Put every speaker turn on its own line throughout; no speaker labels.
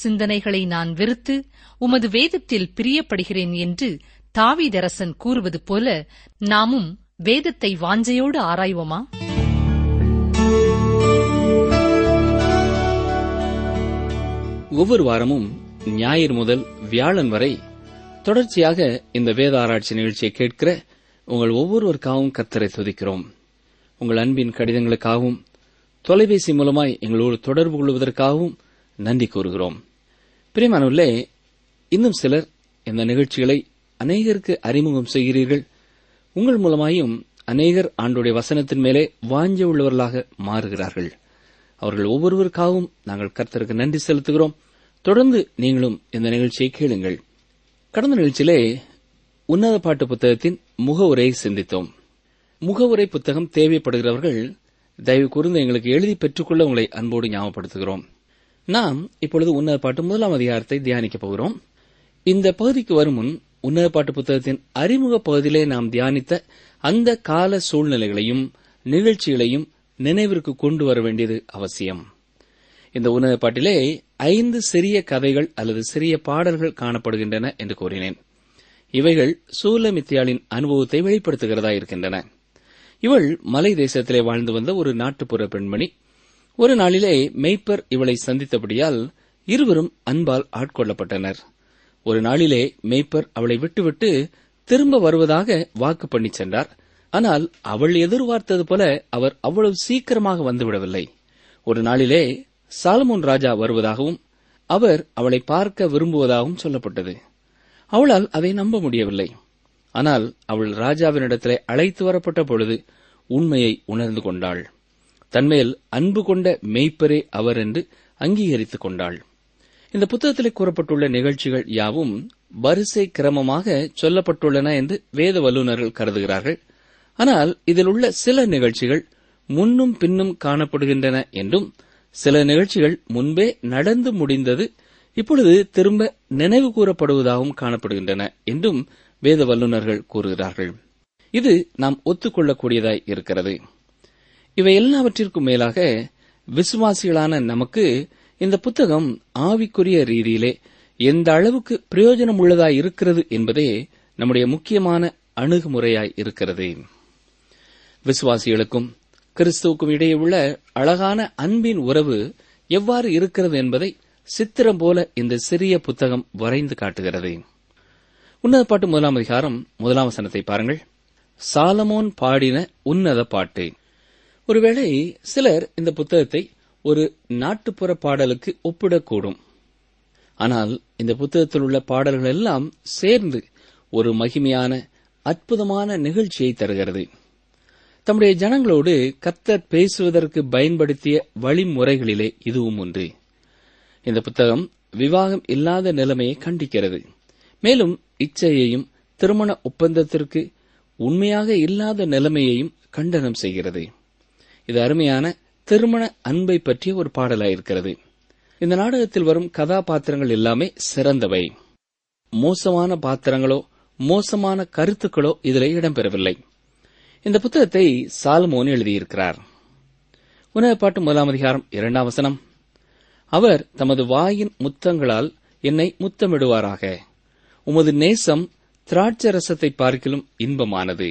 சிந்தனைகளை நான் வெறுத்து உமது வேதத்தில் பிரியப்படுகிறேன் என்று தாவீதரசன் கூறுவது போல நாமும் வேதத்தை வாஞ்சையோடு ஆராய்வோமா
ஒவ்வொரு வாரமும் ஞாயிறு முதல் வியாழன் வரை தொடர்ச்சியாக இந்த வேத ஆராய்ச்சி நிகழ்ச்சியை கேட்கிற உங்கள் ஒவ்வொருவருக்காகவும் கத்தரை துதிக்கிறோம் உங்கள் அன்பின் கடிதங்களுக்காகவும் தொலைபேசி மூலமாய் எங்களோடு தொடர்பு கொள்வதற்காகவும் நன்றி கூறுகிறோம் பிரியமானவர்களே இன்னும் சிலர் இந்த நிகழ்ச்சிகளை அநேகருக்கு அறிமுகம் செய்கிறீர்கள் உங்கள் மூலமாயும் அநேகர் ஆண்டுடைய வசனத்தின் மேலே வாஞ்ச உள்ளவர்களாக மாறுகிறார்கள் அவர்கள் ஒவ்வொருவருக்காகவும் நாங்கள் கர்த்தருக்கு நன்றி செலுத்துகிறோம் தொடர்ந்து நீங்களும் இந்த நிகழ்ச்சியை கேளுங்கள் கடந்த நிகழ்ச்சியிலே உன்னத பாட்டு புத்தகத்தின் முகவுரையை சிந்தித்தோம் முகவுரை புத்தகம் தேவைப்படுகிறவர்கள் தயவு கூர்ந்து எங்களுக்கு எழுதி பெற்றுக்கொள்ள உங்களை அன்போடு ஞாபகப்படுத்துகிறோம் நாம் இப்பொழுது உன்னத பாட்டு முதலாம் அதிகாரத்தை தியானிக்கப் போகிறோம் இந்த பகுதிக்கு வரும் முன் உன்னத பாட்டு புத்தகத்தின் அறிமுக பகுதியிலே நாம் தியானித்த அந்த கால சூழ்நிலைகளையும் நிகழ்ச்சிகளையும் நினைவிற்கு கொண்டு வர வேண்டியது அவசியம் இந்த உன்னத பாட்டிலே ஐந்து சிறிய கதைகள் அல்லது சிறிய பாடல்கள் காணப்படுகின்றன என்று கூறினேன் இவைகள் சூலமித்தியாளின் அனுபவத்தை வெளிப்படுத்துகிறதா இருக்கின்றன இவள் மலை தேசத்திலே வாழ்ந்து வந்த ஒரு நாட்டுப்புற பெண்மணி ஒரு நாளிலே மெய்ப்பர் இவளை சந்தித்தபடியால் இருவரும் அன்பால் ஆட்கொள்ளப்பட்டனர் ஒரு நாளிலே மெய்ப்பர் அவளை விட்டுவிட்டு திரும்ப வருவதாக வாக்கு பண்ணி சென்றார் ஆனால் அவள் எதிர்பார்த்தது போல அவர் அவ்வளவு சீக்கிரமாக வந்துவிடவில்லை ஒரு நாளிலே சாலமோன் ராஜா வருவதாகவும் அவர் அவளை பார்க்க விரும்புவதாகவும் சொல்லப்பட்டது அவளால் அதை நம்ப முடியவில்லை ஆனால் அவள் ராஜாவினிடத்திலே அழைத்து வரப்பட்ட பொழுது உண்மையை உணர்ந்து கொண்டாள் தன்மேல் அன்பு கொண்ட மெய்ப்பரே அவர் என்று அங்கீகரித்துக் கொண்டாள் இந்த புத்தகத்திலே கூறப்பட்டுள்ள நிகழ்ச்சிகள் யாவும் வரிசை கிரமமாக சொல்லப்பட்டுள்ளன என்று வேத வல்லுநர்கள் கருதுகிறார்கள் ஆனால் இதில் உள்ள சில நிகழ்ச்சிகள் முன்னும் பின்னும் காணப்படுகின்றன என்றும் சில நிகழ்ச்சிகள் முன்பே நடந்து முடிந்தது இப்பொழுது திரும்ப நினைவு கூறப்படுவதாகவும் காணப்படுகின்றன என்றும் வேத வல்லுநர்கள் கூறுகிறார்கள் இது நாம் ஒத்துக்கொள்ளக்கூடியதாய் இருக்கிறது இவை எல்லாவற்றிற்கும் மேலாக விசுவாசிகளான நமக்கு இந்த புத்தகம் ஆவிக்குரிய ரீதியிலே எந்த அளவுக்கு பிரயோஜனம் உள்ளதாய் இருக்கிறது என்பதே நம்முடைய முக்கியமான அணுகுமுறையாய் இருக்கிறது விசுவாசிகளுக்கும் கிறிஸ்துவுக்கும் இடையே உள்ள அழகான அன்பின் உறவு எவ்வாறு இருக்கிறது என்பதை சித்திரம் போல இந்த சிறிய புத்தகம் வரைந்து காட்டுகிறது உன்னத பாட்டு முதலாம் அதிகாரம் முதலாம் வசனத்தை பாருங்கள் சாலமோன் பாடின உன்னத பாட்டு ஒருவேளை சிலர் இந்த புத்தகத்தை ஒரு நாட்டுப்புற பாடலுக்கு ஒப்பிடக்கூடும் ஆனால் இந்த புத்தகத்தில் உள்ள பாடல்கள் எல்லாம் சேர்ந்து ஒரு மகிமையான அற்புதமான நிகழ்ச்சியை தருகிறது தம்முடைய ஜனங்களோடு கத்தர் பேசுவதற்கு பயன்படுத்திய வழிமுறைகளிலே இதுவும் ஒன்று இந்த புத்தகம் விவாகம் இல்லாத நிலைமையை கண்டிக்கிறது மேலும் இச்சையையும் திருமண ஒப்பந்தத்திற்கு உண்மையாக இல்லாத நிலைமையையும் கண்டனம் செய்கிறது இது அருமையான திருமண அன்பை பற்றிய ஒரு பாடலாயிருக்கிறது இந்த நாடகத்தில் வரும் கதாபாத்திரங்கள் எல்லாமே சிறந்தவை மோசமான பாத்திரங்களோ மோசமான கருத்துக்களோ இதில் இடம்பெறவில்லை இந்த புத்தகத்தை சால்மோன் எழுதியிருக்கிறார் உணவு பாட்டு முதலாம் அதிகாரம் இரண்டாம் வசனம் அவர் தமது வாயின் முத்தங்களால் என்னை முத்தமிடுவாராக உமது நேசம் திராட்சை ரசத்தை பார்க்கிலும் இன்பமானது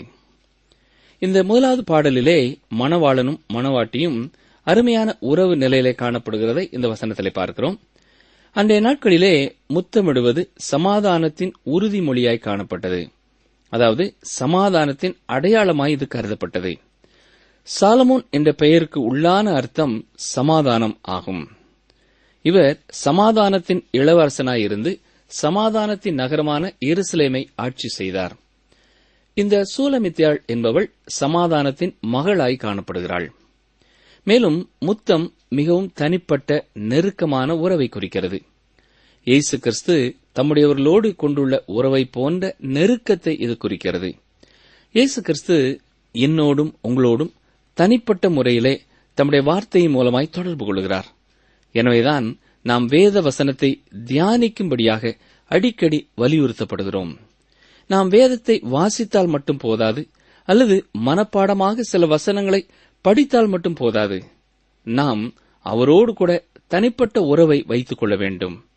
இந்த முதலாவது பாடலிலே மணவாளனும் மணவாட்டியும் அருமையான உறவு நிலையிலே காணப்படுகிறதை இந்த வசனத்திலே பார்க்கிறோம் அன்றைய நாட்களிலே முத்தமிடுவது சமாதானத்தின் உறுதிமொழியாய் காணப்பட்டது அதாவது சமாதானத்தின் அடையாளமாய் இது கருதப்பட்டது சாலமோன் என்ற பெயருக்கு உள்ளான அர்த்தம் சமாதானம் ஆகும் இவர் சமாதானத்தின் இளவரசனாயிருந்து சமாதானத்தின் நகரமான எருசலேமை ஆட்சி செய்தார் இந்த சூலமித்யாள் என்பவள் சமாதானத்தின் மகளாய் காணப்படுகிறாள் மேலும் முத்தம் மிகவும் தனிப்பட்ட நெருக்கமான உறவை குறிக்கிறது இயேசு கிறிஸ்து தம்முடையவர்களோடு கொண்டுள்ள உறவை போன்ற நெருக்கத்தை இது குறிக்கிறது இயேசு கிறிஸ்து என்னோடும் உங்களோடும் தனிப்பட்ட முறையிலே தம்முடைய வார்த்தையின் மூலமாய் தொடர்பு கொள்கிறார் எனவேதான் நாம் வேத வசனத்தை தியானிக்கும்படியாக அடிக்கடி வலியுறுத்தப்படுகிறோம் நாம் வேதத்தை வாசித்தால் மட்டும் போதாது அல்லது மனப்பாடமாக சில வசனங்களை படித்தால் மட்டும் போதாது நாம் அவரோடு கூட தனிப்பட்ட உறவை வைத்துக் கொள்ள வேண்டும்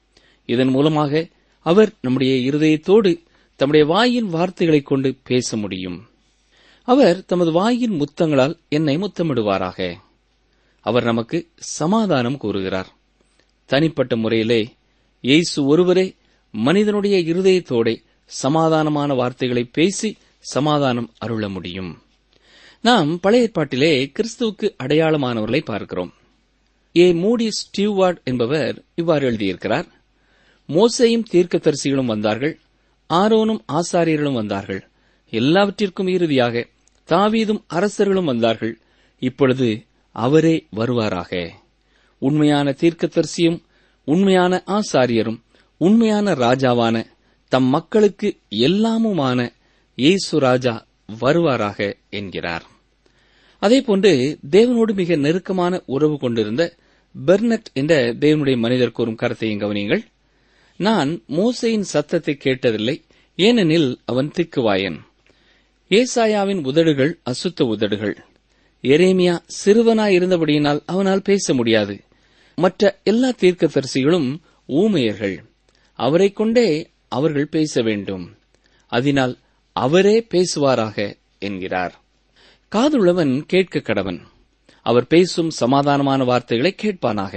இதன் மூலமாக அவர் நம்முடைய இருதயத்தோடு தம்முடைய வாயின் வார்த்தைகளைக் கொண்டு பேச முடியும் அவர் தமது வாயின் முத்தங்களால் என்னை முத்தமிடுவாராக அவர் நமக்கு சமாதானம் கூறுகிறார் தனிப்பட்ட முறையிலே இயேசு ஒருவரே மனிதனுடைய இருதயத்தோடே சமாதானமான வார்த்தைகளை பேசி சமாதானம் அருள முடியும் நாம் பழைய ஏற்பாட்டிலே கிறிஸ்துவுக்கு அடையாளமானவர்களை பார்க்கிறோம் ஏ மூடி ஸ்டீவார்ட் என்பவர் இவ்வாறு எழுதியிருக்கிறார் மோசையும் தீர்க்கதரிசிகளும் வந்தார்கள் ஆரோனும் ஆசாரியர்களும் வந்தார்கள் எல்லாவற்றிற்கும் இறுதியாக தாவீதும் அரசர்களும் வந்தார்கள் இப்பொழுது அவரே வருவாராக உண்மையான தீர்க்கதரிசியும் உண்மையான ஆசாரியரும் உண்மையான ராஜாவான தம் மக்களுக்கு எல்லாமுமான இயேசு ராஜா வருவாராக என்கிறார் அதேபோன்று தேவனோடு மிக நெருக்கமான உறவு கொண்டிருந்த பெர்னட் என்ற தேவனுடைய மனிதர் கூறும் கருத்தையும் கவனியுங்கள் நான் மோசையின் சத்தத்தை கேட்டதில்லை ஏனெனில் அவன் திக்குவாயன் ஏசாயாவின் உதடுகள் அசுத்த உதடுகள் எரேமியா சிறுவனாய் இருந்தபடியினால் அவனால் பேச முடியாது மற்ற எல்லா தீர்க்கதரிசிகளும் ஊமையர்கள் அவரைக் கொண்டே அவர்கள் பேச வேண்டும் அதனால் அவரே பேசுவாராக என்கிறார் காதுள்ளவன் கேட்க கடவன் அவர் பேசும் சமாதானமான வார்த்தைகளை கேட்பானாக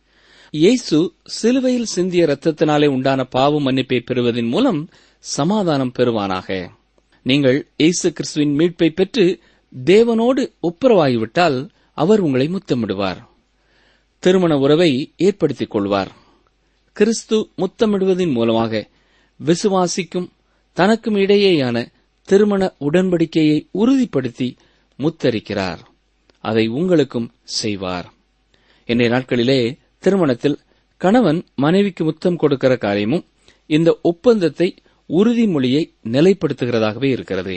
இயேசு சிலுவையில் சிந்திய இரத்தத்தினாலே உண்டான பாவ மன்னிப்பை பெறுவதன் மூலம் சமாதானம் பெறுவானாக நீங்கள் இயேசு கிறிஸ்துவின் மீட்பை பெற்று தேவனோடு ஒப்புரவாகிவிட்டால் அவர் உங்களை முத்தமிடுவார் திருமண உறவை ஏற்படுத்திக் கொள்வார் கிறிஸ்து முத்தமிடுவதன் மூலமாக விசுவாசிக்கும் தனக்கும் இடையேயான திருமண உடன்படிக்கையை உறுதிப்படுத்தி முத்தரிக்கிறார் அதை உங்களுக்கும் செய்வார் இன்றைய நாட்களிலே திருமணத்தில் கணவன் மனைவிக்கு முத்தம் கொடுக்கிற காரியமும் இந்த ஒப்பந்தத்தை உறுதிமொழியை நிலைப்படுத்துகிறதாகவே இருக்கிறது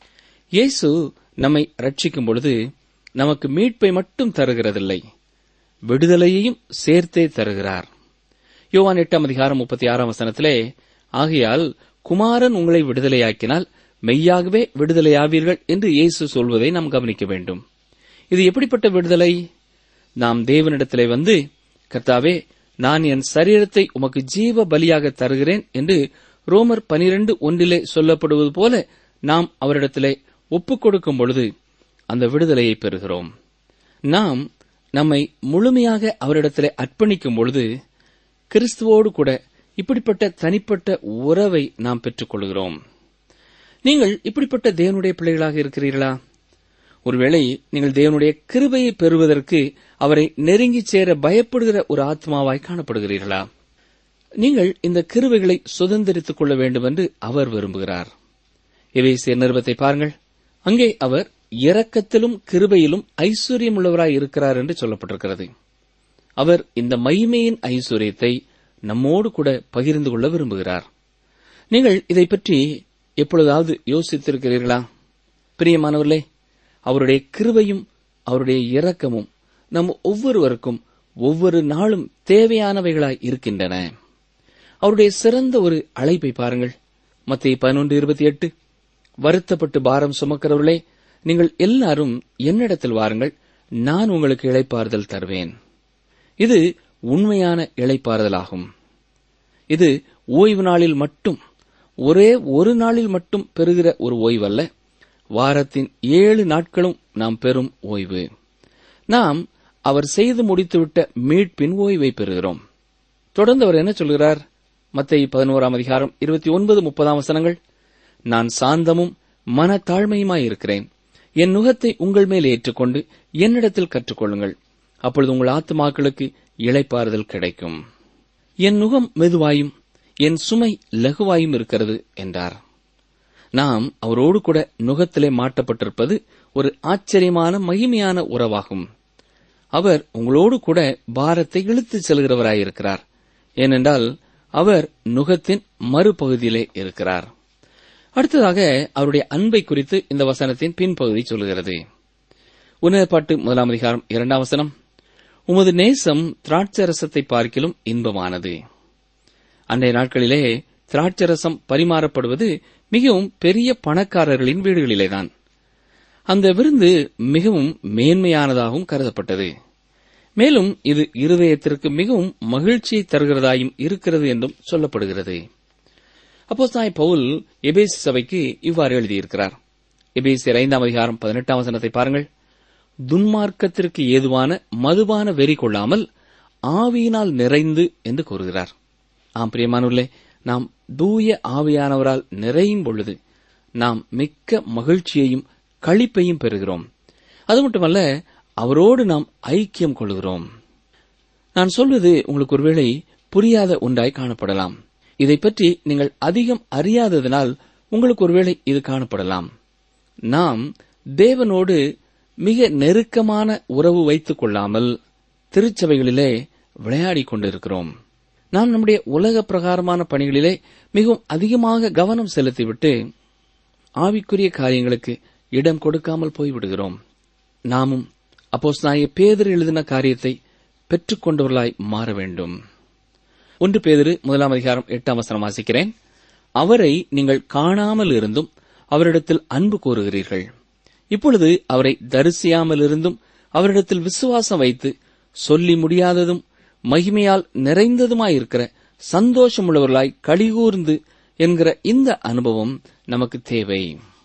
இயேசு நம்மை ரட்சிக்கும் பொழுது நமக்கு மீட்பை மட்டும் தருகிறதில்லை விடுதலையையும் சேர்த்தே தருகிறார் யோவான் எட்டாம் அதிகாரம் முப்பத்தி ஆறாம் வசனத்திலே ஆகையால் குமாரன் உங்களை விடுதலையாக்கினால் மெய்யாகவே விடுதலையாவீர்கள் என்று இயேசு சொல்வதை நாம் கவனிக்க வேண்டும் இது எப்படிப்பட்ட விடுதலை நாம் தேவனிடத்திலே வந்து கர்த்தாவே நான் என் சரீரத்தை உமக்கு ஜீவ பலியாக தருகிறேன் என்று ரோமர் பனிரெண்டு ஒன்றிலே சொல்லப்படுவது போல நாம் அவரிடத்திலே ஒப்புக் கொடுக்கும் பொழுது அந்த விடுதலையை பெறுகிறோம் நாம் நம்மை முழுமையாக அவரிடத்திலே அர்ப்பணிக்கும் பொழுது கிறிஸ்துவோடு கூட இப்படிப்பட்ட தனிப்பட்ட உறவை நாம் பெற்றுக் கொள்கிறோம் நீங்கள் இப்படிப்பட்ட தேவனுடைய பிள்ளைகளாக இருக்கிறீர்களா ஒருவேளை நீங்கள் தேவனுடைய கிருபையை பெறுவதற்கு அவரை நெருங்கிச் சேர பயப்படுகிற ஒரு ஆத்மாவாய் காணப்படுகிறீர்களா நீங்கள் இந்த கிருபைகளை சுதந்திரித்துக் கொள்ள வேண்டும் என்று அவர் விரும்புகிறார் எவேசிய நிருபத்தை பாருங்கள் அங்கே அவர் இரக்கத்திலும் கிருபையிலும் ஐஸ்வர்யம் உள்ளவராய் இருக்கிறார் என்று சொல்லப்பட்டிருக்கிறது அவர் இந்த மகிமையின் ஐஸ்வர்யத்தை நம்மோடு கூட பகிர்ந்து கொள்ள விரும்புகிறார் நீங்கள் இதை பற்றி எப்பொழுதாவது யோசித்திருக்கிறீர்களா பிரியமானவர்களே அவருடைய கிருபையும் அவருடைய இரக்கமும் நம் ஒவ்வொருவருக்கும் ஒவ்வொரு நாளும் தேவையானவைகளாய் இருக்கின்றன அவருடைய சிறந்த ஒரு அழைப்பை பாருங்கள் மத்திய பதினொன்று இருபத்தி எட்டு வருத்தப்பட்டு பாரம் சுமக்கிறவர்களே நீங்கள் எல்லாரும் என்னிடத்தில் வாருங்கள் நான் உங்களுக்கு இழைப்பாறுதல் தருவேன் இது உண்மையான இழைப்பாறுதலாகும் இது ஓய்வு நாளில் மட்டும் ஒரே ஒரு நாளில் மட்டும் பெறுகிற ஒரு ஓய்வல்ல வாரத்தின் ஏழு நாட்களும் நாம் பெறும் ஓய்வு நாம் அவர் செய்து முடித்துவிட்ட மீட்பின் ஓய்வை பெறுகிறோம் தொடர்ந்து அவர் என்ன சொல்கிறார் மத்திய பதினோராம் அதிகாரம் இருபத்தி ஒன்பது முப்பதாம் வசனங்கள் நான் சாந்தமும் மனத்தாழ்மையுமாயிருக்கிறேன் என் நுகத்தை உங்கள் மேல் ஏற்றுக்கொண்டு என்னிடத்தில் கற்றுக்கொள்ளுங்கள் அப்பொழுது உங்கள் ஆத்துமாக்களுக்கு இளைப்பாறுதல் கிடைக்கும் என் நுகம் மெதுவாயும் என் சுமை லகுவாயும் இருக்கிறது என்றார் நாம் அவரோடு கூட நுகத்திலே மாட்டப்பட்டிருப்பது ஒரு ஆச்சரியமான மகிமையான உறவாகும் அவர் உங்களோடு கூட பாரத்தை இழுத்துச் செல்கிறவராயிருக்கிறார் ஏனென்றால் அவர் நுகத்தின் மறுபகுதியிலே இருக்கிறார் அடுத்ததாக அவருடைய அன்பை குறித்து இந்த வசனத்தின் பின்பகுதி சொல்கிறது உன்னதப்பாட்டு முதலாம் அதிகாரம் இரண்டாம் வசனம் உமது நேசம் திராட்சரசத்தை பார்க்கிலும் இன்பமானது அன்றைய நாட்களிலே திராட்சரசம் பரிமாறப்படுவது மிகவும் பெரிய பணக்காரர்களின் வீடுகளிலேதான் அந்த விருந்து மிகவும் மேன்மையானதாகவும் கருதப்பட்டது மேலும் இது இருதயத்திற்கு மிகவும் மகிழ்ச்சியை தருகிறதாயும் இருக்கிறது என்றும் சொல்லப்படுகிறது அப்போஸ்தலனாகிய பவுல் எபேசு சபைக்கு இவ்வாறு எழுதியிருக்கிறார் எபேசியர் ஐந்தாம் அதிகாரம் பதினெட்டாம் வசனத்தை பாருங்கள் துன்மார்க்கத்திற்கு ஏதுவான மதுபான வெறி கொள்ளாமல் ஆவியினால் நிறைந்து என்று கூறுகிறார் ஆம் பிரியமானுள்ளே நாம் தூய ஆவியானவரால் நிறையும் பொழுது நாம் மிக்க மகிழ்ச்சியையும் களிப்பையும் பெறுகிறோம் அது மட்டுமல்ல அவரோடு நாம் ஐக்கியம் கொள்கிறோம் நான் சொல்வது உங்களுக்கு ஒருவேளை புரியாத ஒன்றாய் காணப்படலாம் இதை பற்றி நீங்கள் அதிகம் அறியாததனால் உங்களுக்கு ஒருவேளை இது காணப்படலாம் நாம் தேவனோடு மிக நெருக்கமான உறவு வைத்துக் கொள்ளாமல் திருச்சபைகளிலே விளையாடிக் கொண்டிருக்கிறோம் நாம் நம்முடைய உலக பிரகாரமான பணிகளிலே மிகவும் அதிகமாக கவனம் செலுத்திவிட்டு ஆவிக்குரிய காரியங்களுக்கு இடம் கொடுக்காமல் போய்விடுகிறோம் நாமும் அப்போஸ் நாய பேதர் எழுதின காரியத்தை பெற்றுக்கொண்டவர்களாய் மாற வேண்டும் ஒன்று பேதிரு முதலாம் அதிகாரம் எட்டாம் வசனம் வாசிக்கிறேன் அவரை நீங்கள் காணாமல் இருந்தும் அவரிடத்தில் அன்பு கூறுகிறீர்கள் இப்பொழுது அவரை தரிசியாமல் இருந்தும் அவரிடத்தில் விசுவாசம் வைத்து சொல்லி முடியாததும் மகிமையால் நிறைந்ததுமாயிருக்கிற சந்தோஷமுள்ளவர்களாய் கலிகூர்ந்து என்கிற இந்த அனுபவம் நமக்கு தேவை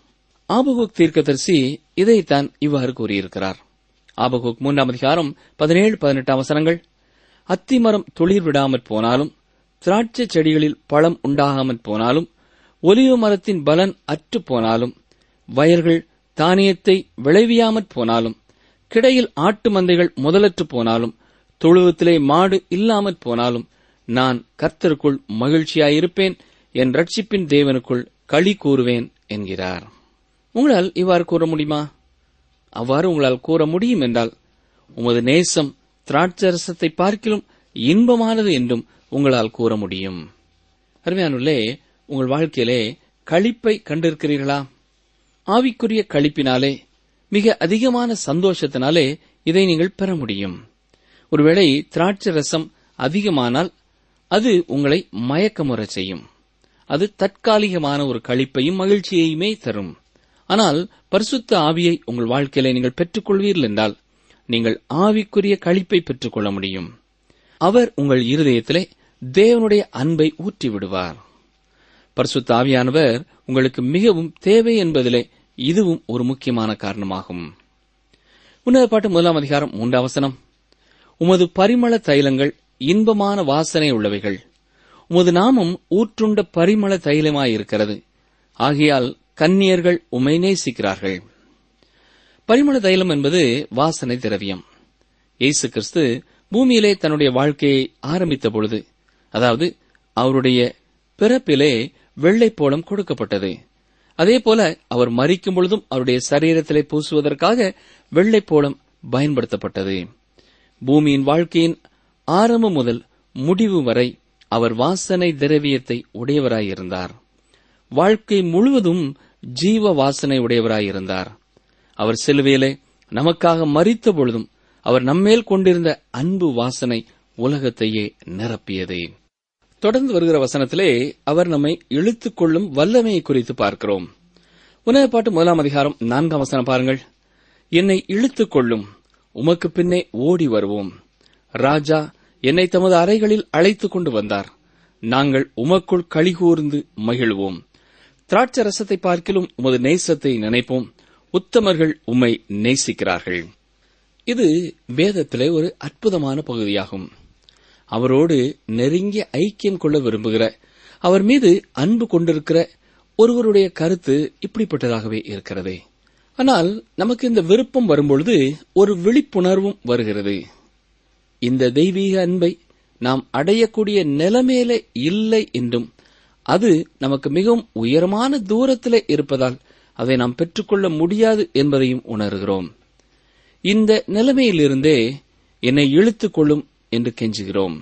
ஆபகுக் தீர்க்கதரிசி இதைத்தான் இவ்வாறு கூறியிருக்கிறார் ஆபகுக் மூன்றாம் அதிகாரம் பதினேழு பதினெட்டாம் வசனங்கள் அத்திமரம் துளிர் விடாமற் போனாலும் திராட்சை செடிகளில் பழம் உண்டாகாமற் போனாலும் ஒலிவ மரத்தின் பலன் அற்று போனாலும் வயல்கள் தானியத்தை விளைவியாமற் போனாலும் கிடையில் ஆட்டு மந்தைகள் முதலற்று போனாலும் தொழுவத்திலே மாடு இல்லாமற் போனாலும் நான் கர்த்தருக்குள் மகிழ்ச்சியாயிருப்பேன் என் ரட்சிப்பின் தேவனுக்குள் களி கூறுவேன் என்கிறார் உங்களால் இவ்வாறு கூற முடியுமா அவ்வாறு உங்களால் கூற முடியும் என்றால் உமது நேசம் திராட்சரசத்தை பார்க்கிலும் இன்பமானது என்றும் உங்களால் கூற முடியும் அருமையானுள்ளே உங்கள் வாழ்க்கையிலே களிப்பை கண்டிருக்கிறீர்களா ஆவிக்குரிய களிப்பினாலே மிக அதிகமான சந்தோஷத்தினாலே இதை நீங்கள் பெற முடியும் ஒருவேளை திராட்சை ரசம் அதிகமானால் அது உங்களை மயக்கமுறச் செய்யும் அது தற்காலிகமான ஒரு களிப்பையும் மகிழ்ச்சியையுமே தரும் ஆனால் பரிசுத்த ஆவியை உங்கள் வாழ்க்கையிலே நீங்கள் பெற்றுக்கொள்வீர்கள் என்றால் நீங்கள் ஆவிக்குரிய களிப்பை பெற்றுக்கொள்ள முடியும் அவர் உங்கள் இருதயத்திலே தேவனுடைய அன்பை ஊற்றி விடுவார் பரிசுத்த ஆவியானவர் உங்களுக்கு மிகவும் தேவை என்பதிலே இதுவும் ஒரு முக்கியமான காரணமாகும் உன்னத பாட்டு முதலாம் அதிகாரம் மூன்றாம் வசனம் உமது பரிமள தைலங்கள் இன்பமான வாசனை உள்ளவைகள் உமது நாமம் ஊற்றுண்ட பரிமள தைலமாயிருக்கிறது ஆகையால் கன்னியர்கள் உமை நேசிக்கிறார்கள் பரிமள தைலம் என்பது வாசனை திரவியம் இயேசு கிறிஸ்து பூமியிலே தன்னுடைய வாழ்க்கையை ஆரம்பித்த பொழுது அதாவது அவருடைய பிறப்பிலே வெள்ளைப்போளம் கொடுக்கப்பட்டது அதேபோல அவர் மறிக்கும் பொழுதும் அவருடைய சரீரத்திலே பூசுவதற்காக வெள்ளைப்போளம் பயன்படுத்தப்பட்டது பூமியின் வாழ்க்கையின் ஆரம்பம் முதல் முடிவு வரை அவர் வாசனை திரவியத்தை உடையவராயிருந்தார் வாழ்க்கை முழுவதும் ஜீவ வாசனை உடையவராயிருந்தார் அவர் சிலுவையிலே நமக்காக மறித்த பொழுதும் அவர் நம்மேல் கொண்டிருந்த அன்பு வாசனை உலகத்தையே நிரப்பியது தொடர்ந்து வருகிற வசனத்திலே அவர் நம்மை இழுத்துக் கொள்ளும் வல்லமையை குறித்து பார்க்கிறோம் உணவு பாட்டு முதலாம் அதிகாரம் நான்காம் வசனம் பாருங்கள் என்னை இழுத்துக் கொள்ளும் உமக்கு பின்னே ஓடி வருவோம் ராஜா என்னை தமது அறைகளில் அழைத்துக் கொண்டு வந்தார் நாங்கள் உமக்குள் கழிகூர்ந்து மகிழ்வோம் திராட்சை ரசத்தை பார்க்கிலும் உமது நேசத்தை நினைப்போம் உத்தமர்கள் உம்மை நேசிக்கிறார்கள் இது வேதத்திலே ஒரு அற்புதமான பகுதியாகும் அவரோடு நெருங்கிய ஐக்கியம் கொள்ள விரும்புகிற அவர் மீது அன்பு கொண்டிருக்கிற ஒருவருடைய கருத்து இப்படிப்பட்டதாகவே இருக்கிறது ஆனால் நமக்கு இந்த விருப்பம் வரும்பொழுது ஒரு விழிப்புணர்வும் வருகிறது இந்த தெய்வீக அன்பை நாம் அடையக்கூடிய நிலைமையிலே இல்லை என்றும் அது நமக்கு மிகவும் உயரமான தூரத்திலே இருப்பதால் அதை நாம் பெற்றுக்கொள்ள முடியாது என்பதையும் உணர்கிறோம் இந்த நிலைமையிலிருந்தே என்னை இழுத்துக் கொள்ளும் என்று கெஞ்சுகிறோம்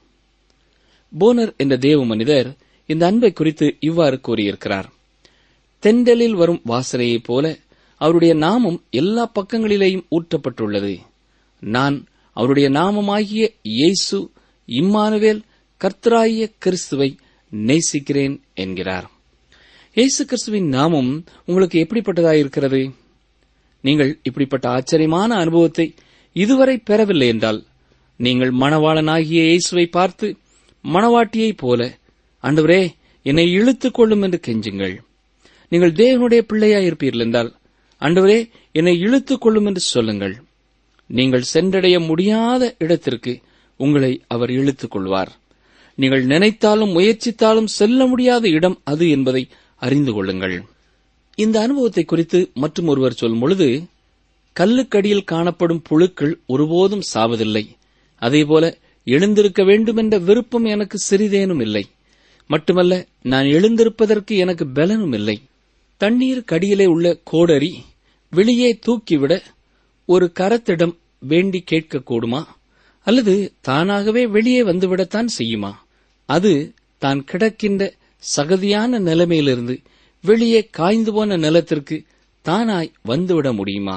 போனர் என்ற தேவ மனிதர் இந்த அன்பை குறித்து இவ்வாறு கூறியிருக்கிறார் தெண்டலில் வரும் வாசனையைப் போல அவருடைய நாமம் எல்லா பக்கங்களிலேயும் ஊற்றப்பட்டுள்ளது நான் அவருடைய நாமமாகிய இயேசு இம்மானுவேல் கர்த்தராகிய கிறிஸ்துவை நேசிக்கிறேன் என்கிறார் இயேசு கிறிஸ்துவின் நாமம் உங்களுக்கு எப்படிப்பட்டதாயிருக்கிறது நீங்கள் இப்படிப்பட்ட ஆச்சரியமான அனுபவத்தை இதுவரை பெறவில்லை என்றால் நீங்கள் மணவாளனாகிய இயேசுவை பார்த்து மணவாட்டியைப் போல ஆண்டவரே என்னை இழுத்துக் கொள்ளும் என்று கெஞ்சுங்கள் நீங்கள் தேவனுடைய பிள்ளையாயிருப்பீர்கள் என்றால் ஆண்டவரே என்னை இழுத்துக் கொள்ளும் என்று சொல்லுங்கள் நீங்கள் சென்றடைய முடியாத இடத்திற்கு உங்களை அவர் இழுத்துக் கொள்வார் நீங்கள் நினைத்தாலும் முயற்சித்தாலும் செல்ல முடியாத இடம் அது என்பதை அறிந்து கொள்ளுங்கள் இந்த அனுபவத்தை குறித்து மற்றும் ஒருவர் சொல்லும் பொழுது கல்லுக்கடியில் காணப்படும் புழுக்கள் ஒருபோதும் சாவதில்லை அதேபோல எழுந்திருக்க வேண்டுமென்ற விருப்பம் எனக்கு சிறிதேனும் இல்லை மட்டுமல்ல நான் எழுந்திருப்பதற்கு எனக்கு பலனும் இல்லை தண்ணீர் கடியிலே உள்ள கோடரி வெளியே தூக்கிவிட ஒரு கரத்திடம் வேண்டி கேட்கக்கூடுமா அல்லது தானாகவே வெளியே வந்துவிடத்தான் செய்யுமா அது தான் கிடக்கின்ற சகதியான நிலைமையிலிருந்து வெளியே காய்ந்து போன நிலத்திற்கு தானாய் வந்துவிட முடியுமா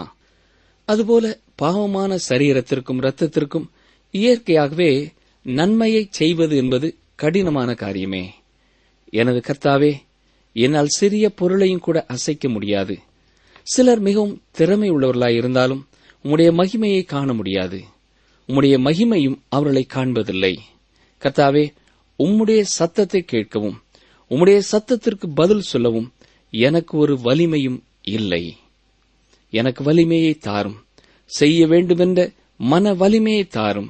அதுபோல பாவமான சரீரத்திற்கும் இரத்தத்திற்கும் இயற்கையாகவே நன்மையை செய்வது என்பது கடினமான காரியமே எனது கர்த்தாவே என்னால் சிறிய பொருளையும் கூட அசைக்க முடியாது சிலர் மிகவும் திறமை உள்ளவர்களாய் இருந்தாலும் உம்முடைய மகிமையை காண முடியாது உம்முடைய மகிமையும் அவர்களை காண்பதில்லை கர்த்தாவே உம்முடைய சத்தத்தை கேட்கவும் உம்முடைய சத்தத்திற்கு பதில் சொல்லவும் எனக்கு ஒரு வலிமையும் இல்லை எனக்கு வலிமையை தாரும் செய்ய வேண்டுமென்ற மன வலிமையை தாரும்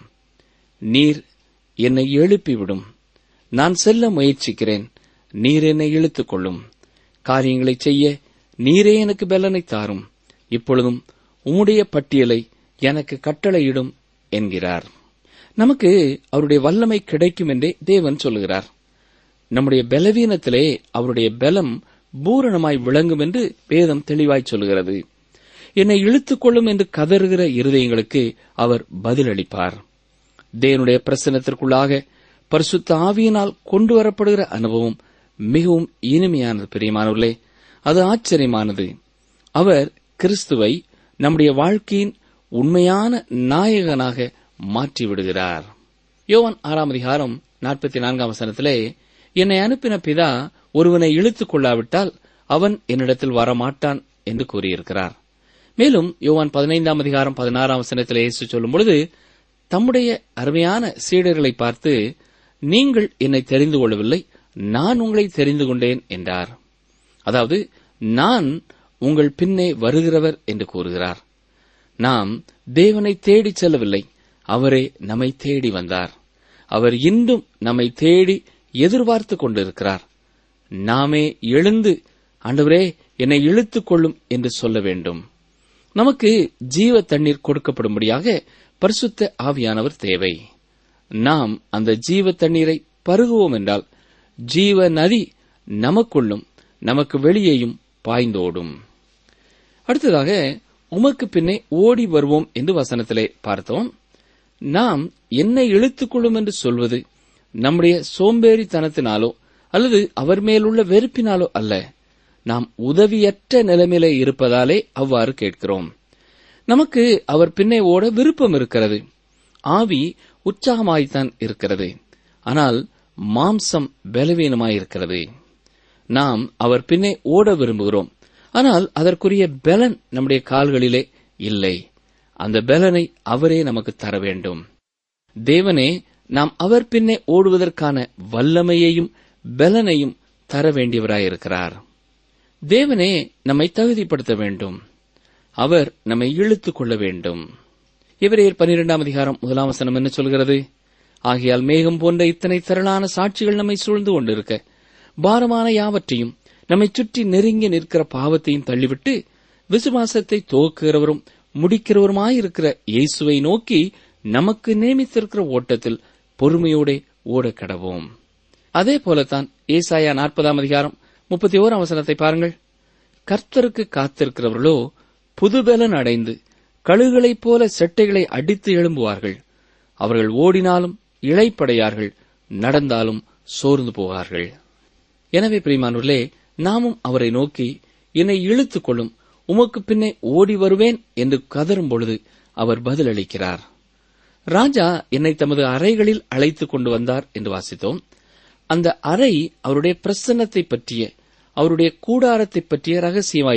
நீர் என்னை எழுப்பிவிடும் நான் செல்ல முயற்சிக்கிறேன் நீர் என்னை இழுத்துக் கொள்ளும் காரியங்களை செய்ய நீரே எனக்கு பலனை தாரும் இப்பொழுதும் உம்முடைய பட்டியலை எனக்கு கட்டளையிடும் என்கிறார் நமக்கு அவருடைய வல்லமை கிடைக்கும் என்றே தேவன் சொல்லுகிறார் நம்முடைய பலவீனத்திலே அவருடைய பலம் பூரணமாய் விளங்கும் என்று வேதம் தெளிவாய் சொல்லுகிறது என்னை இழுத்துக் கொள்ளும் என்று கதறுகிற இருதயங்களுக்கு அவர் பதிலளிப்பார் தேவனுடைய பிரசனத்திற்குள்ளாக பரிசுத்த ஆவியினால் கொண்டு வரப்படுகிற அனுபவம் மிகவும் இனிமையானது பிரியமானவர்களே அது ஆச்சரியமானது அவர் கிறிஸ்துவை நம்முடைய வாழ்க்கையின் உண்மையான நாயகனாக மாற்றிவிடுகிறார் யோவான் ஆறாம் அதிகாரம் நாற்பத்தி நான்காம் வசனத்திலே என்னை அனுப்பின பிதா ஒருவனை இழுத்துக் கொள்ளாவிட்டால் அவன் என்னிடத்தில் வரமாட்டான் என்று கூறியிருக்கிறார் மேலும் யோவான் பதினைந்தாம் அதிகாரம் பதினாறாம் வசனத்திலே இயேசு சொல்லும் பொழுது தம்முடைய அருமையான சீடர்களை பார்த்து நீங்கள் என்னை தெரிந்து கொள்ளவில்லை நான் உங்களை தெரிந்து கொண்டேன் என்றார் அதாவது நான் உங்கள் பின்னே வருகிறவர் என்று கூறுகிறார் நாம் தேவனை தேடிச் செல்லவில்லை அவரே நம்மை தேடி வந்தார் அவர் இன்றும் நம்மை தேடி எதிர்பார்த்துக் கொண்டிருக்கிறார் நாமே எழுந்து ஆண்டவரே என்னை இழுத்துக் கொள்ளும் என்று சொல்ல வேண்டும் நமக்கு ஜீவ தண்ணீர் கொடுக்கப்படும்படியாக பரிசுத்த ஆவியானவர் தேவை நாம் அந்த ஜீவ தண்ணீரை பருகுவோம் என்றால் ஜீவ நதி நமக்குள்ளும் நமக்கு வெளியேயும் பாய்ந்தோடும் அடுத்ததாக உமக்கு பின்னே ஓடி வருவோம் என்று வசனத்திலே பார்த்தோம் நாம் என்னை இழுத்துக் கொள்ளும் என்று சொல்வது நம்முடைய சோம்பேறித்தனத்தினாலோ அல்லது அவர் மேலுள்ள வெறுப்பினாலோ அல்ல நாம் உதவியற்ற நிலைமையிலே இருப்பதாலே அவ்வாறு கேட்கிறோம் நமக்கு அவர் பின்னே ஓட விருப்பம் இருக்கிறது ஆவி உற்சாகமாய்த்தான் இருக்கிறது ஆனால் மாம்சம் பலவீனமாயிருக்கிறது நாம் அவர் பின்னே ஓட விரும்புகிறோம் ஆனால் அதற்குரிய பலன் நம்முடைய கால்களிலே இல்லை அந்த பலனை அவரே நமக்கு தர வேண்டும் தேவனே நாம் அவர் பின்னே ஓடுவதற்கான வல்லமையையும் பலனையும் தர வேண்டியவராயிருக்கிறார் தேவனே நம்மை தகுதிப்படுத்த வேண்டும் அவர் நம்மை இழுத்துக் கொள்ள வேண்டும் இவரையர் பனிரெண்டாம் அதிகாரம் முதலாம் வசனம் என்ன சொல்கிறது ஆகையால் மேகம் போன்ற இத்தனை திரளான சாட்சிகள் நம்மை சூழ்ந்து கொண்டிருக்க பாரமான யாவற்றையும் நம்மை சுற்றி நெருங்கி நிற்கிற பாவத்தையும் தள்ளிவிட்டு விசுவாசத்தை துவக்குகிறவரும் முடிக்கிறவருமாயிருக்கிற இயேசுவை நோக்கி நமக்கு நியமித்திருக்கிற ஓட்டத்தில் பொறுமையோட ஓட கடவோம் அதே போலத்தான் ஏசாயா நாற்பதாம் அதிகாரம் முப்பத்தி ஓராம் வசனத்தை பாருங்கள் கர்த்தருக்கு காத்திருக்கிறவர்களோ புதுபலன் அடைந்து கழுகளைப் போல செட்டைகளை அடித்து எழும்புவார்கள் அவர்கள் ஓடினாலும் இழைப்படையார்கள் நடந்தாலும் சோர்ந்து போவார்கள் எனவே பிரிமானூர்களே நாமும் அவரை நோக்கி என்னை இழுத்துக் கொள்ளும் உமக்கு பின்னே ஓடி வருவேன் என்று கதரும் பொழுது அவர் பதிலளிக்கிறார் ராஜா என்னை தமது அறைகளில் அழைத்துக் கொண்டு வந்தார் என்று வாசித்தோம் அந்த அறை அவருடைய பிரசன்னத்தை பற்றிய அவருடைய கூடாரத்தை பற்றிய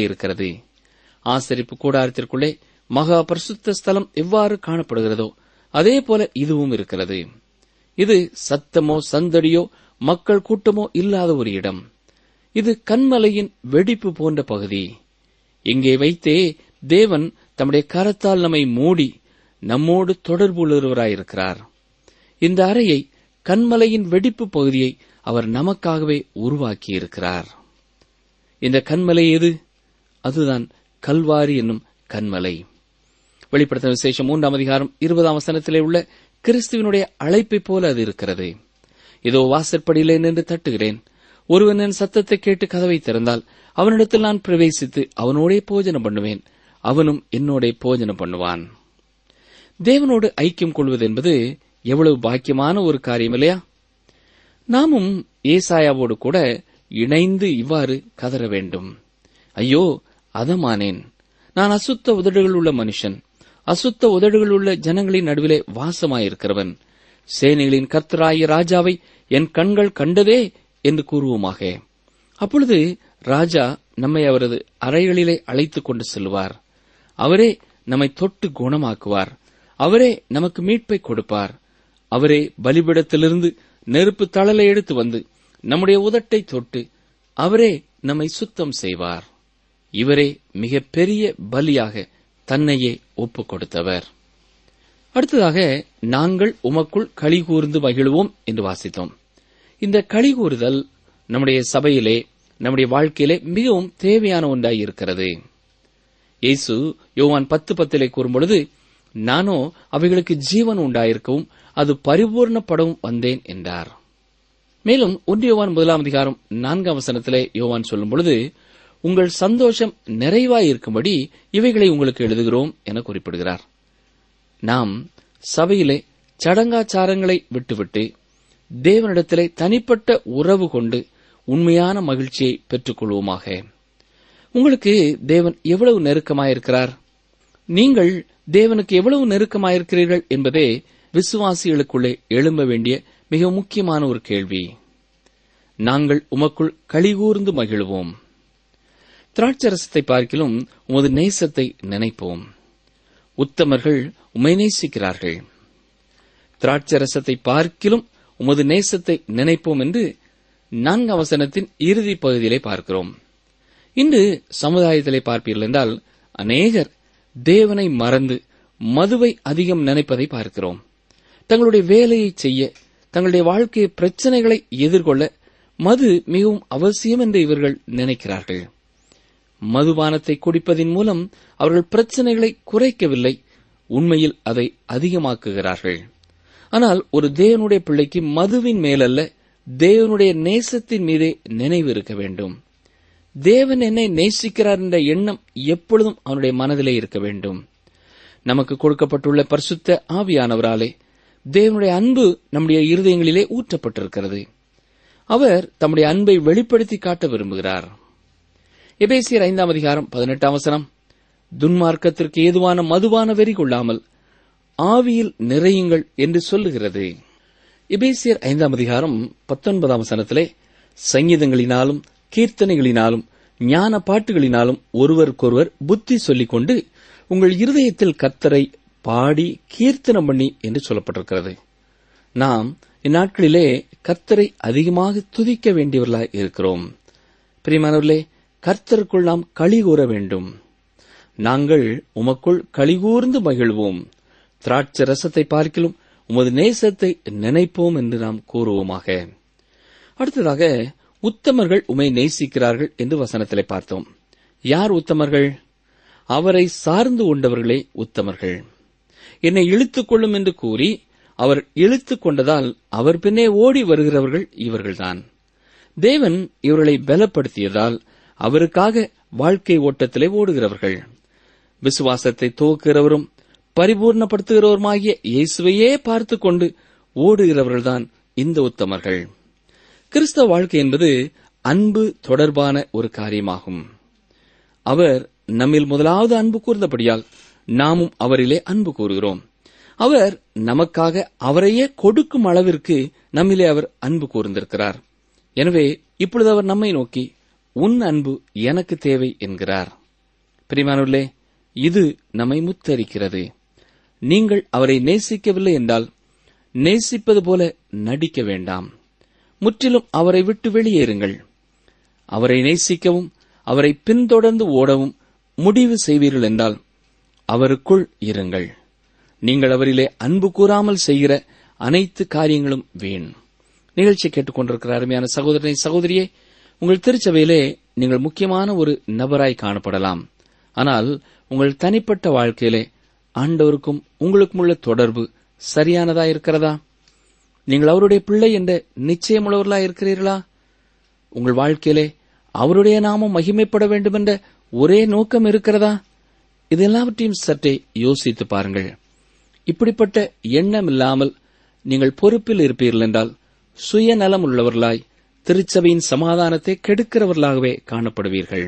ரகசியமாயிருக்கிறது ஆசரிப்பு கூடாரத்திற்குள்ளே மகா பரிசுத்த ஸ்தலம் எவ்வாறு காணப்படுகிறதோ அதே போல இதுவும் இருக்கிறது இது சத்தமோ சந்தடியோ மக்கள் கூட்டமோ இல்லாத ஒரு இடம் இது கண்மலையின் வெடிப்பு போன்ற பகுதி இங்கே வைத்தே தேவன் தம்முடைய கரத்தால் நம்மை மூடி நம்மோடு தொடர்புள்ளவராயிருக்கிறார் இந்த அறையை கண்மலையின் வெடிப்பு பகுதியை அவர் நமக்காகவே உருவாக்கியிருக்கிறார் இந்த கண்மலை எது அதுதான் கல்வாரி என்னும் கண்மலை வெளிப்படுத்த விசேஷம் மூன்றாம் அதிகாரம் இருபதாம் வசனத்திலே உள்ள கிறிஸ்துவனுடைய அழைப்பைப் போல அது இருக்கிறது இதோ வாசற்படியிலே நின்று தட்டுகிறேன் ஒருவன் என் சத்தத்தை கேட்டு கதவை திறந்தால் அவனிடத்தில் நான் பிரவேசித்து அவனோடே போஜனம் பண்ணுவேன் அவனும் என்னோட போஜனம் பண்ணுவான் தேவனோடு ஐக்கியம் கொள்வது என்பது எவ்வளவு பாக்கியமான ஒரு காரியம் இல்லையா நாமும் ஏசாயாவோடு கூட இணைந்து இவ்வாறு கதற வேண்டும் ஐயோ அதமானேன் நான் அசுத்த உதடுகள் உள்ள மனுஷன் அசுத்த உதடுகள் உள்ள ஜனங்களின் நடுவிலே வாசமாயிருக்கிறவன் சேனைகளின் கர்த்தராய ராஜாவை என் கண்கள் கண்டதே என்று கூறுவோமாக அப்பொழுது ராஜா நம்மை அவரது அறைகளிலே அழைத்துக் கொண்டு செல்வார் அவரே நம்மை தொட்டு குணமாக்குவார் அவரே நமக்கு மீட்பை கொடுப்பார் அவரே பலிபிடத்திலிருந்து நெருப்பு தழலை எடுத்து வந்து நம்முடைய உதட்டை தொட்டு அவரே நம்மை சுத்தம் செய்வார் இவரே மிக பெரிய பலியாக தன்னையே ஒப்புக் கொடுத்தவர் அடுத்ததாக நாங்கள் உமக்குள் களி கூர்ந்து மகிழ்வோம் என்று வாசித்தோம் இந்த களி கூறுதல் நம்முடைய சபையிலே நம்முடைய வாழ்க்கையிலே மிகவும் தேவையான ஒன்றாய் இருக்கிறது இயேசு யோவான் பத்து பத்திலே கூறும்பொழுது நானோ அவைகளுக்கு ஜீவன் உண்டாயிருக்கவும் அது பரிபூர்ணப்படவும் வந்தேன் என்றார் மேலும் ஒன்று யோவான் முதலாம் அதிகாரம் நான்காம் வசனத்திலே யோவான் சொல்லும் பொழுது உங்கள் சந்தோஷம் நிறைவாயிருக்கும்படி இவைகளை உங்களுக்கு எழுதுகிறோம் என குறிப்பிடுகிறார் நாம் சபையிலே சடங்காச்சாரங்களை விட்டுவிட்டு தேவனிடத்திலே தனிப்பட்ட உறவு கொண்டு உண்மையான மகிழ்ச்சியை பெற்றுக் கொள்வோமாக உங்களுக்கு தேவன் எவ்வளவு நெருக்கமாயிருக்கிறார் நீங்கள் தேவனுக்கு எவ்வளவு நெருக்கமாயிருக்கிறீர்கள் என்பதே விசுவாசிகளுக்குள்ளே எழும்ப வேண்டிய மிக முக்கியமான ஒரு கேள்வி நாங்கள் உமக்குள் கழிகூர்ந்து மகிழ்வோம் திராட்சரசத்தை பார்க்கிலும் உமது நேசத்தை நினைப்போம் உத்தமர்கள் உமை நேசிக்கிறார்கள் திராட்சரசத்தை பார்க்கிலும் உமது நேசத்தை நினைப்போம் என்று நான்காம் வசனத்தின் இறுதி பகுதியிலே பார்க்கிறோம் இன்று சமுதாயத்திலே பார்ப்பீர்கள் என்றால் அநேகர் தேவனை மறந்து மதுவை அதிகம் நினைப்பதை பார்க்கிறோம் தங்களுடைய வேலையை செய்ய தங்களுடைய வாழ்க்கை பிரச்சனைகளை எதிர்கொள்ள மது மிகவும் அவசியம் என்று இவர்கள் நினைக்கிறார்கள் மதுபானத்தை குடிப்பதின் மூலம் அவர்கள் பிரச்சனைகளை குறைக்கவில்லை உண்மையில் அதை அதிகமாக்குகிறார்கள் ஆனால் ஒரு தேவனுடைய பிள்ளைக்கு மதுவின் மேலல்ல தேவனுடைய நேசத்தின் மீதே நினைவு இருக்க வேண்டும் தேவன் என்னை நேசிக்கிறார் என்ற எண்ணம் எப்பொழுதும் அவனுடைய மனதிலே இருக்க வேண்டும் நமக்கு கொடுக்கப்பட்டுள்ள பரிசுத்த ஆவியானவராலே தேவனுடைய அன்பு நம்முடைய இருதயங்களிலே ஊற்றப்பட்டிருக்கிறது அவர் தம்முடைய அன்பை வெளிப்படுத்தி காட்ட விரும்புகிறார் எபேசியர் ஐந்தாம் அதிகாரம் பதினெட்டாம் வசனம் துன்மார்க்கத்திற்கு ஏதுவான மதுவான வெறி கொள்ளாமல் ஆவியில் நிறையுங்கள் என்று சொல்லுகிறது எபேசியர் ஐந்தாம் அதிகாரம் பத்தொன்பதாம் வசனத்திலே சங்கீதங்களினாலும் கீர்த்தனைகளினாலும் ஞான பாட்டுகளினாலும் ஒருவருக்கொருவர் புத்தி சொல்லிக் கொண்டு உங்கள் இருதயத்தில் கர்த்தரை பாடி கீர்த்தனம் பண்ணி என்று சொல்லப்பட்டிருக்கிறது நாம் இந்நாட்களிலே கர்த்தரை அதிகமாக துதிக்க வேண்டியவர்களாய் இருக்கிறோம் பிரியமானவர்களே கர்த்தருக்குள் நாம் களி கூற வேண்டும் நாங்கள் உமக்குள் களிகூர்ந்து மகிழ்வோம் திராட்சை ரசத்தை பார்க்கிலும் உமது நேசத்தை நினைப்போம் என்று நாம் கூறுவோமாக அடுத்ததாக உத்தமர்கள் உமை நேசிக்கிறார்கள் என்று வசனத்திலே பார்த்தோம் யார் உத்தமர்கள் அவரை சார்ந்து கொண்டவர்களே உத்தமர்கள் என்னை இழுத்துக் கொள்ளும் என்று கூறி அவர் இழுத்துக் கொண்டதால் அவர் பின்னே ஓடி வருகிறவர்கள் இவர்கள்தான் தேவன் இவர்களை பலப்படுத்தியதால் அவருக்காக வாழ்க்கை ஓட்டத்திலே ஓடுகிறவர்கள் விசுவாசத்தை துவக்குகிறவரும் பரிபூர்ணப்படுத்துகிறவருமாகிய இயேசுவையே பார்த்துக் கொண்டு ஓடுகிறவர்கள்தான் இந்த உத்தமர்கள் கிறிஸ்தவ வாழ்க்கை என்பது அன்பு தொடர்பான ஒரு காரியமாகும் அவர் நம்மில் முதலாவது அன்பு கூர்ந்தபடியால் நாமும் அவரிலே அன்பு கூறுகிறோம் அவர் நமக்காக அவரையே கொடுக்கும் அளவிற்கு நம்மிலே அவர் அன்பு கூர்ந்திருக்கிறார் எனவே இப்பொழுது அவர் நம்மை நோக்கி உன் அன்பு எனக்கு தேவை என்கிறார் பிரிமானுள்ளே இது நம்மை முத்தரிக்கிறது நீங்கள் அவரை நேசிக்கவில்லை என்றால் நேசிப்பது போல நடிக்க வேண்டாம் முற்றிலும் அவரை விட்டு வெளியேறுங்கள் அவரை நேசிக்கவும் அவரை பின்தொடர்ந்து ஓடவும் முடிவு செய்வீர்கள் என்றால் அவருக்குள் இருங்கள் நீங்கள் அவரிலே அன்பு கூறாமல் செய்கிற அனைத்து காரியங்களும் வீண் நிகழ்ச்சி கேட்டுக்கொண்டிருக்கிற அருமையான சகோதரனை சகோதரியே உங்கள் திருச்சபையிலே நீங்கள் முக்கியமான ஒரு நபராய் காணப்படலாம் ஆனால் உங்கள் தனிப்பட்ட வாழ்க்கையிலே ஆண்டவருக்கும் உங்களுக்கும் உள்ள தொடர்பு சரியானதா இருக்கிறதா நீங்கள் அவருடைய பிள்ளை என்ற நிச்சயமுள்ளவர்களா இருக்கிறீர்களா உங்கள் வாழ்க்கையிலே அவருடைய நாமம் மகிமைப்பட வேண்டும் என்ற ஒரே நோக்கம் இருக்கிறதா இது எல்லாவற்றையும் சற்றே யோசித்து பாருங்கள் இப்படிப்பட்ட எண்ணம் இல்லாமல் நீங்கள் பொறுப்பில் இருப்பீர்கள் என்றால் சுயநலம் உள்ளவர்களாய் திருச்சபையின் சமாதானத்தை கெடுக்கிறவர்களாகவே காணப்படுவீர்கள்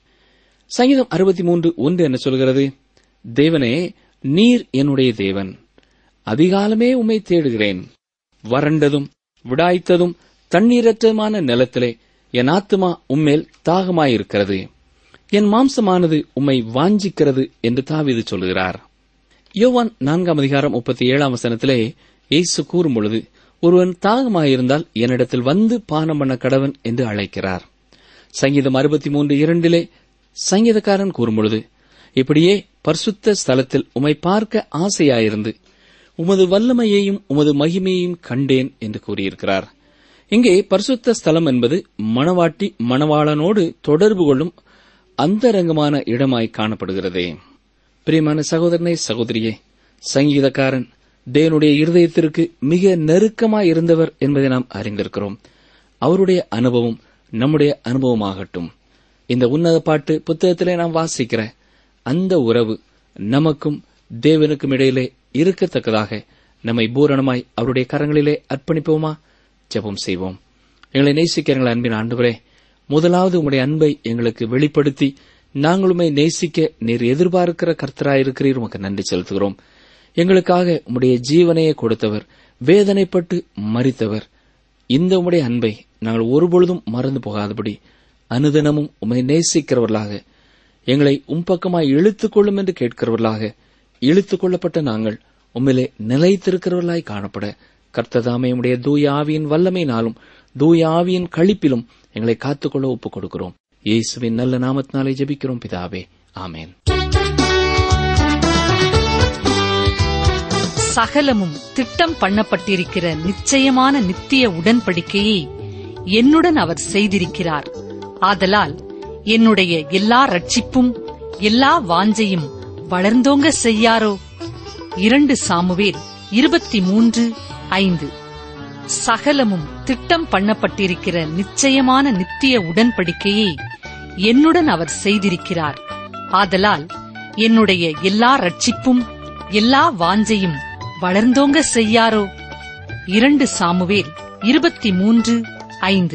சங்கீதம் அறுபத்தி மூன்று ஒன்று என்ன சொல்கிறது தேவனே நீர் என்னுடைய தேவன் அதிகாலமே உம்மை தேடுகிறேன் வறண்டதும் விடாய்த்ததும் தண்ணீரற்றதுமான நிலத்திலே என் ஆத்துமா உம்மேல் தாகமாயிருக்கிறது என் மாம்சமானது உம்மை வாஞ்சிக்கிறது என்று தாவீது சொல்கிறார் யோவான் நான்காம் அதிகாரம் முப்பத்தி ஏழாம் வசனத்திலே இயேசு கூறும் பொழுது ஒருவன் தாகமாயிருந்தால் என்னிடத்தில் வந்து பானம் பண்ண கடவன் என்று அழைக்கிறார் சங்கீதம் அறுபத்தி மூன்று இரண்டிலே சங்கீதக்காரன் கூறும் பொழுது இப்படியே பரிசுத்த ஸ்தலத்தில் உம்மை பார்க்க ஆசையாயிருந்து உமது வல்லமையையும் உமது மகிமையையும் கண்டேன் என்று கூறியிருக்கிறார் இங்கே பரிசுத்த ஸ்தலம் என்பது மணவாட்டி மணவாளனோடு தொடர்பு கொள்ளும் அந்தரங்கமான இடமாய் காணப்படுகிறதே பிரியமான சகோதரனே சகோதரியே சங்கீதக்காரன் தேவனுடைய இருதயத்திற்கு மிக நெருக்கமாய் இருந்தவர் என்பதை நாம் அறிந்திருக்கிறோம் அவருடைய அனுபவம் நம்முடைய அனுபவமாகட்டும் இந்த உன்னத பாட்டு புத்தகத்திலே நாம் வாசிக்கிற அந்த உறவு நமக்கும் தேவனுக்கும் இடையிலே இருக்கத்தக்கதாக நம்மை பூரணமாய் அவருடைய கரங்களிலே அர்ப்பணிப்போமா ஜெபம் செய்வோம் எங்களை நேசிக்க எங்கள் அன்பின் ஆண்டவரே முதலாவது உம்முடைய அன்பை எங்களுக்கு வெளிப்படுத்தி நாங்களுமே நேசிக்க நீர் எதிர்பார்க்கிற கர்த்தராயிருக்கிறீர் உமக்கு நன்றி செலுத்துகிறோம் எங்களுக்காக உம்முடைய ஜீவனையே கொடுத்தவர் வேதனைப்பட்டு மறித்தவர் இந்த உம்முடைய அன்பை நாங்கள் ஒருபொழுதும் மறந்து போகாதபடி அனுதினமும் உம்மை நேசிக்கிறவர்களாக எங்களை உம் பக்கமாய் இழுத்துக் கொள்ளும் என்று கேட்கிறவர்களாக இழுத்துக் கொள்ளப்பட்ட நாங்கள் உம்மிலே நிலைத்திருக்கிறவர்களாய் காணப்பட கர்த்ததாமே உடைய தூய ஆவியின் வல்லமையினாலும் தூய ஆவியின் கழிப்பிலும் எங்களை காத்துக்கொள்ள ஒப்புக் கொடுக்கிறோம் இயேசுவின் நல்ல நாமத்தினாலே ஜெபிக்கிறோம் பிதாவே ஆமேன்
சகலமும் திட்டம் பண்ணப்பட்டிருக்கிற நிச்சயமான நித்திய உடன்படிக்கையை என்னுடன் அவர் செய்திருக்கிறார் ஆதலால் என்னுடைய எல்லா ரட்சிப்பும் எல்லா வாஞ்சையும் வளர்ந்தோங்க செய்யாரோ இரண்டு சாமுவேல் இருபத்தி மூன்று ஐந்து சகலமும் திட்டம் பண்ணப்பட்டிருக்கிற நிச்சயமான நித்திய உடன்படிக்கையை என்னுடன் அவர் செய்திருக்கிறார் ஆதலால் என்னுடைய எல்லா ரட்சிப்பும் எல்லா வாஞ்சையும் வளர்ந்தோங்க செய்யாரோ இரண்டு சாமுவேல் இருபத்தி மூன்று ஐந்து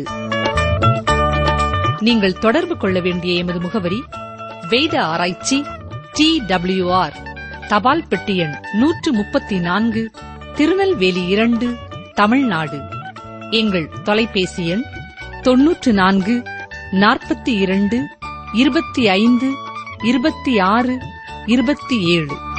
நீங்கள் தொடர்பு கொள்ள வேண்டிய எமது முகவரி வேத ஆராய்ச்சி டி டபிள்யூஆர் தபால் பெட்டி எண் நூற்று முப்பத்தி நான்கு திருநெல்வேலி இரண்டு தமிழ்நாடு எங்கள் தொலைபேசி எண் தொன்னூற்று நான்கு நாற்பத்தி இரண்டு இருபத்தி ஐந்து இருபத்தி ஆறு இருபத்தி ஏழு